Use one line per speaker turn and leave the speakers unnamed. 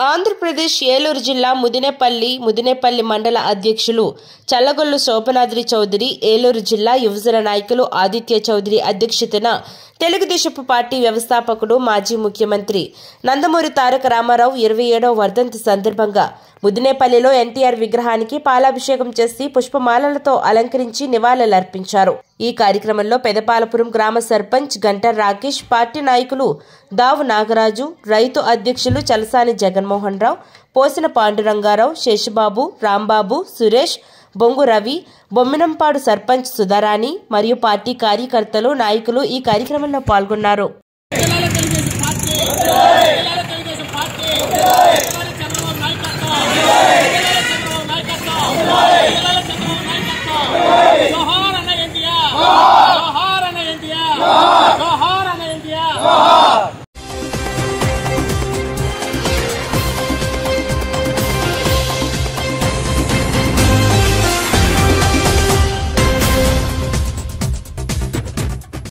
ఆంధ్రప్రదేశ్ ఏలూరు జిల్లా ముదినేపల్లి ముదినేపల్లి మండల అధ్యక్షులు చల్లగొల్లు శోభనాద్రి చౌదరి ఏలూరు జిల్లా యువజన నాయకులు ఆదిత్య చౌదరి అధ్యక్షతన తెలుగుదేశపు పార్టీ వ్యవస్థాపకుడు మాజీ ముఖ్యమంత్రి నందమూరి తారక రామారావు ఇరవై ఏడవ వర్ధంతి సందర్భంగా ముదినేపల్లిలో ఎన్టీఆర్ విగ్రహానికి పాలాభిషేకం చేసి పుష్పమాలలతో అలంకరించి నివాళులర్పించారు ఈ కార్యక్రమంలో పెదపాలపురం గ్రామ సర్పంచ్ గంటర్ రాకేష్ పార్టీ నాయకులు దావు నాగరాజు రైతు అధ్యక్షులు చలసాని జగన్మోహన్ రావు పోసిన పాండురంగారావు శేషబాబు రాంబాబు సురేష్ బొంగు రవి బొమ్మినంపాడు సర్పంచ్ సుధారాణి మరియు పార్టీ కార్యకర్తలు నాయకులు ఈ కార్యక్రమంలో పాల్గొన్నారు
తెలుగుదేశం పార్టీ తెలుగుదేశం పార్టీ